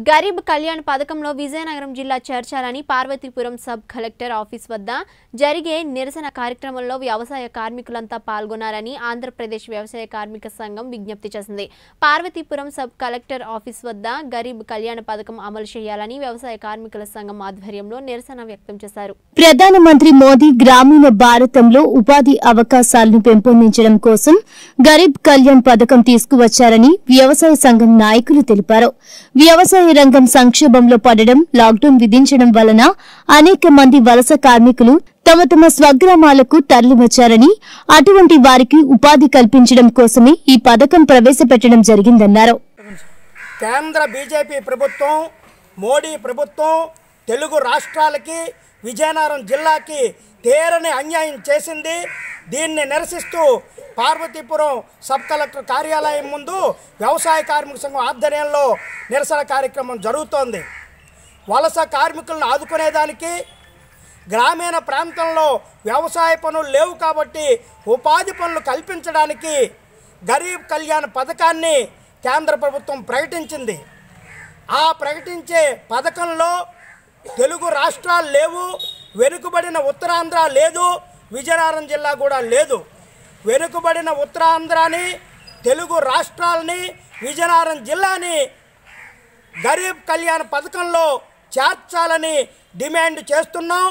గరీబ్ కళ్యాణ్ పథకంలో విజయనగరం జిల్లా చేర్చాలని పార్వతీపురం సబ్ కలెక్టర్ ఆఫీస్ వద్ద జరిగే నిరసన కార్యక్రమంలో వ్యవసాయ కార్మికులంతా పాల్గొన్నారని ఆంధ్రప్రదేశ్ వ్యవసాయ కార్మిక సంఘం విజ్ఞప్తి చేసింది పార్వతీపురం సబ్ కలెక్టర్ ఆఫీస్ వద్ద గరీబ్ కళ్యాణ్ పథకం అమలు చేయాలని వ్యవసాయ కార్మికుల సంఘం ఆధ్వర్యంలో నిరసన వ్యక్తం చేశారు ప్రధానమంత్రి మోదీ గ్రామీణ భారతంలో ఉపాధి అవకాశాలను పెంపొందించడం కోసం గరీబ్ కళ్యాణ్ పథకం తీసుకువచ్చారని వ్యవసాయ సంఘం నాయకులు తెలిపారు వ్యవసాయ రంగం సంక్షోభంలో పడడం లాక్డౌన్ విధించడం వలన అనేక మంది వలస కార్మికులు తమ తమ స్వగ్రామాలకు తరలివచ్చారని అటువంటి వారికి ఉపాధి కల్పించడం కోసమే ఈ పథకం ప్రవేశపెట్టడం జరిగిందన్నారు కేంద్ర బీజేపీ ప్రభుత్వం మోడీ ప్రభుత్వం తెలుగు రాష్ట్రాలకి విజయనగరం జిల్లాకి తీరని అన్యాయం చేసింది దీన్ని నిరసిస్తూ పార్వతీపురం సబ్ కలెక్టర్ కార్యాలయం ముందు వ్యవసాయ కార్మిక సంఘం ఆధ్వర్యంలో నిరసన కార్యక్రమం జరుగుతోంది వలస కార్మికులను ఆదుకునేదానికి గ్రామీణ ప్రాంతంలో వ్యవసాయ పనులు లేవు కాబట్టి ఉపాధి పనులు కల్పించడానికి గరీబ్ కళ్యాణ్ పథకాన్ని కేంద్ర ప్రభుత్వం ప్రకటించింది ఆ ప్రకటించే పథకంలో తెలుగు రాష్ట్రాలు లేవు వెనుకబడిన ఉత్తరాంధ్ర లేదు విజయనగరం జిల్లా కూడా లేదు వెనుకబడిన ఉత్తరాంధ్రాని తెలుగు రాష్ట్రాలని విజయనగరం జిల్లాని గరీబ్ కళ్యాణ్ పథకంలో చేర్చాలని డిమాండ్ చేస్తున్నాం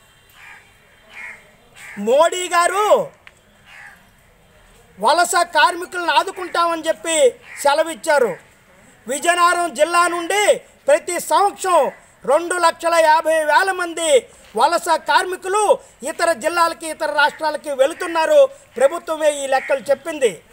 మోడీ గారు వలస కార్మికులను ఆదుకుంటామని చెప్పి సెలవిచ్చారు విజయనగరం జిల్లా నుండి ప్రతి సంవత్సరం రెండు లక్షల యాభై వేల మంది వలస కార్మికులు ఇతర జిల్లాలకి ఇతర రాష్ట్రాలకి వెళుతున్నారు ప్రభుత్వమే ఈ లెక్కలు చెప్పింది